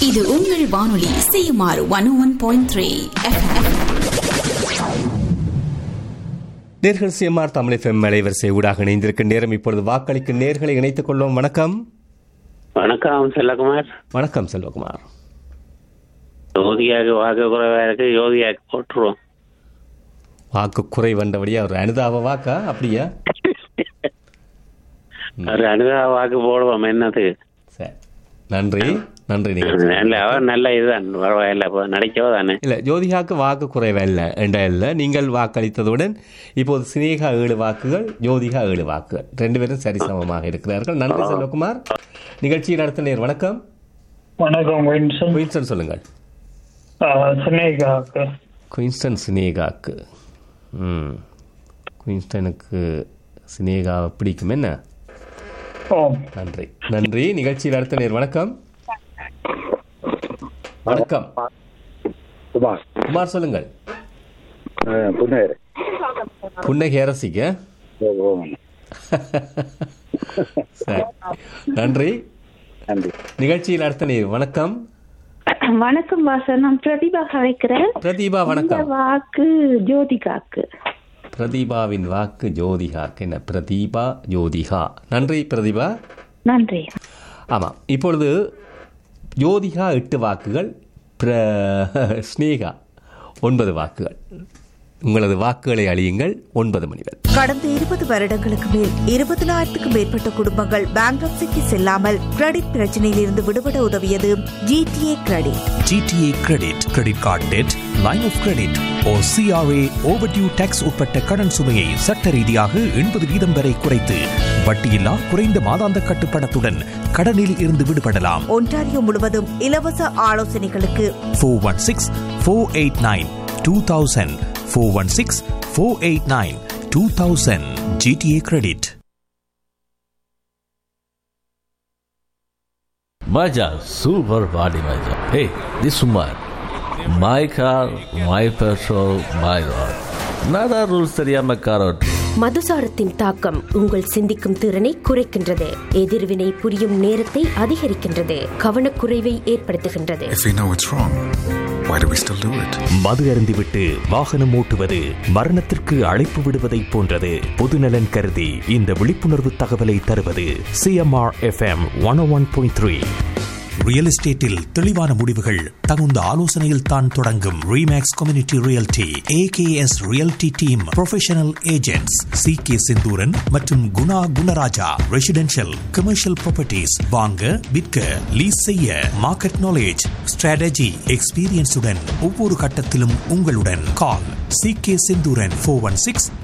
இது உங்கள் வானொலி CMR one one point three நேர்கள் சிஎம்ஆர் தமிழ் எஃப்எம் அலைவரிசை ஊடாக இணைந்திருக்கும் நேரம் இப்பொழுது வாக்களிக்கும் நேர்களை இணைத்துக் கொள்வோம் வணக்கம் வணக்கம் செல்லகுமார் வணக்கம் செல்வகுமார் யோகியாக வாக்கு குறைவா இருக்கு யோகியாக்கு போட்டுருவோம் வாக்கு குறை வந்தபடியா ஒரு அனுதாப வாக்கா அப்படியா ஒரு அனுதா வாக்கு போடுவோம் என்னது சரி நன்றி நன்றி நீங்கள் நல்ல அவர் நல்ல இதுதான் பரவாயில்ல இப்போ நடிக்கவோ தானே இல்ல ஜோதிகாக்கு வாக்கு குறைவல்ல என்ற இல்ல நீங்கள் வாக்களித்ததுடன் இப்போது சினேகா ஏழு வாக்குகள் ஜோதிகா ஏழு வாக்குகள் ரெண்டு பேரும் சரிசமமாக இருக்கிறார்கள் நன்றி செல்வகுமார் நிகழ்ச்சியில் அடுத்த நேர் வணக்கம் வணக்கம் வின்சன் குயின்ஸ்டன் சொல்லுங்கள் சினேகாக்கு குயின்ஸ்டன் சினேகாக்கு ம் குயின்ஸ்டனுக்கு சினேகாவை பிடிக்கும் என்ன ஓ நன்றி நன்றி நிகழ்ச்சியில் அடுத்த நேர் வணக்கம் வணக்கம் குமார் குமார் சொல்லுங்கள் புன்னேர் புன்னகை அரசிக்க சரி நன்றி நன்றி நிகழ்ச்சியில் அடுத்த நேர் வணக்கம் வணக்கம் வாசன் நான் பிரதிபா கலைக்கிறேன் பிரதீபா இந்த வணக்கம் வாக்கு ஜோதிகாக்கு பிரதீபாவின் வாக்கு ஜோதிகாக்கு என்ன பிரதீபா ஜோதிகா நன்றி பிரதீபா நன்றி ஆமாம் இப்பொழுது ஜோதிகா எட்டு வாக்குகள் பிர ஸ்னேகா ஒன்பது வாக்குகள் உங்களது வாக்குகளை அழியுங்கள் ஒன்பது மணி வரை கடந்த இருபது வருடங்களுக்கு மேல் இருபதனாயிரத்துக்கும் மேற்பட்ட குடும்பங்கள் பேங்க்ரப்சிக்கு செல்லாமல் கிரெடிட் பிரச்சனையில் இருந்து விடுபட உதவியது GTA credit GTA credit credit card debt line of credit oh CRA overdue tax உட்பட்ட கடன் சுமையை சட்ட ரீதியாக எண்பது வீதம் வரை குறைத்து வட்டியில்லா குறைந்த மாதாந்த கட்டுப்பணத்துடன் கடனில் இருந்து விடுபடலாம் ஒன்டாரியோ முழுவதும் இலவச ஆலோசனைகளுக்கு four one six four eight nine two thousand four one six four eight nine two thousand GTA credit Maja, super body Maja. Hey, this woman. My car, my petrol, my road. Nada rules தெரியாம car ஓட்டு மதுசாரத்தின் தாக்கம் உங்கள் சிந்திக்கும் திறனை குறைக்கின்றது எதிர்வினை புரியும் நேரத்தை அதிகரிக்கின்றது கவனக்குறைவை ஏற்படுத்துகின்றது If we know it's wrong, why do we still do it? மது அருந்திவிட்டு வாகனம் ஓட்டுவது மரணத்திற்கு அழைப்பு விடுவதைப் போன்றது பொதுநலன் கருதி இந்த விழிப்புணர்வு தகவலை தருவது CMR FM one one point three real எஸ்டேட்டில் தெளிவான முடிவுகள் தகுந்த ஆலோசனையில் தான் தொடங்கும் Remax community realty AKS realty team professional agents C K Senthuran மற்றும் Guna Gunaraja residential commercial properties வாங்க விற்க லீஸ் செய்ய மார்க்கெட் நாலேஜ் ஸ்ட்ராட்டஜி எக்ஸ்பீரியன்ஸுடன் ஒவ்வொரு கட்டத்திலும் உங்களுடன் call C K Senthuran four one six